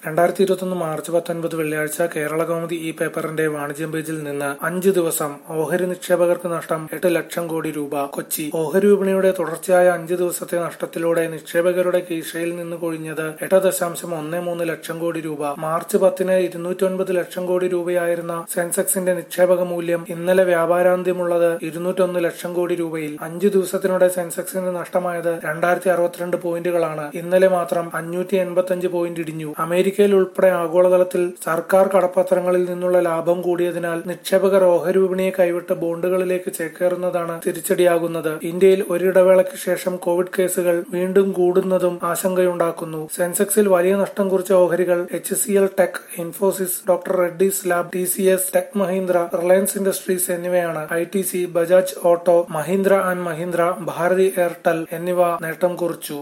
രണ്ടായിരത്തി ഇരുപത്തൊന്ന് മാർച്ച് പത്തൊൻപത് വെള്ളിയാഴ്ച കേരള കൗമുദി ഈ പേപ്പറിന്റെ വാണിജ്യം പേജിൽ നിന്ന് അഞ്ച് ദിവസം ഓഹരി നിക്ഷേപകർക്ക് നഷ്ടം എട്ട് ലക്ഷം കോടി രൂപ കൊച്ചി ഓഹരി വിപണിയുടെ തുടർച്ചയായ അഞ്ച് ദിവസത്തെ നഷ്ടത്തിലൂടെ നിക്ഷേപകരുടെ കീശയിൽ നിന്ന് കൊഴിഞ്ഞത് എട്ട് ദശാംശം ഒന്ന് മൂന്ന് ലക്ഷം കോടി രൂപ മാർച്ച് പത്തിന് ഇരുന്നൂറ്റൊൻപത് ലക്ഷം കോടി രൂപയായിരുന്ന സെൻസെക്സിന്റെ നിക്ഷേപക മൂല്യം ഇന്നലെ വ്യാപാരാന്ത്യമുള്ളത് ഇരുന്നൂറ്റൊന്ന് ലക്ഷം കോടി രൂപയിൽ അഞ്ചു ദിവസത്തിനിടെ സെൻസെക്സിന് നഷ്ടമായത് രണ്ടായിരത്തി അറുപത്തിരണ്ട് പോയിന്റുകളാണ് ഇന്നലെ മാത്രം അഞ്ഞൂറ്റി എൺപത്തിയഞ്ച് പോയിന്റ് ഇടിഞ്ഞു അമേരിക്കയിൽ ഉൾപ്പെടെ ആഗോളതലത്തിൽ സർക്കാർ കടപ്പത്രങ്ങളിൽ നിന്നുള്ള ലാഭം കൂടിയതിനാൽ നിക്ഷേപകർ ഓഹരി വിപണിയെ കൈവിട്ട് ബോണ്ടുകളിലേക്ക് ചേക്കേറുന്നതാണ് തിരിച്ചടിയാകുന്നത് ഇന്ത്യയിൽ ഒരിടവേളയ്ക്ക് ശേഷം കോവിഡ് കേസുകൾ വീണ്ടും കൂടുന്നതും ആശങ്കയുണ്ടാക്കുന്നു സെൻസെക്സിൽ വലിയ നഷ്ടം കുറിച്ച ഓഹരികൾ H C L tech Infosys doctor Reddy's lab T C S tech Mahindra Reliance Industries എന്നിവയാണ് I T C Bajaj auto Mahindra and Mahindra Bharti Airtel എന്നിവ നേട്ടം കുറിച്ചു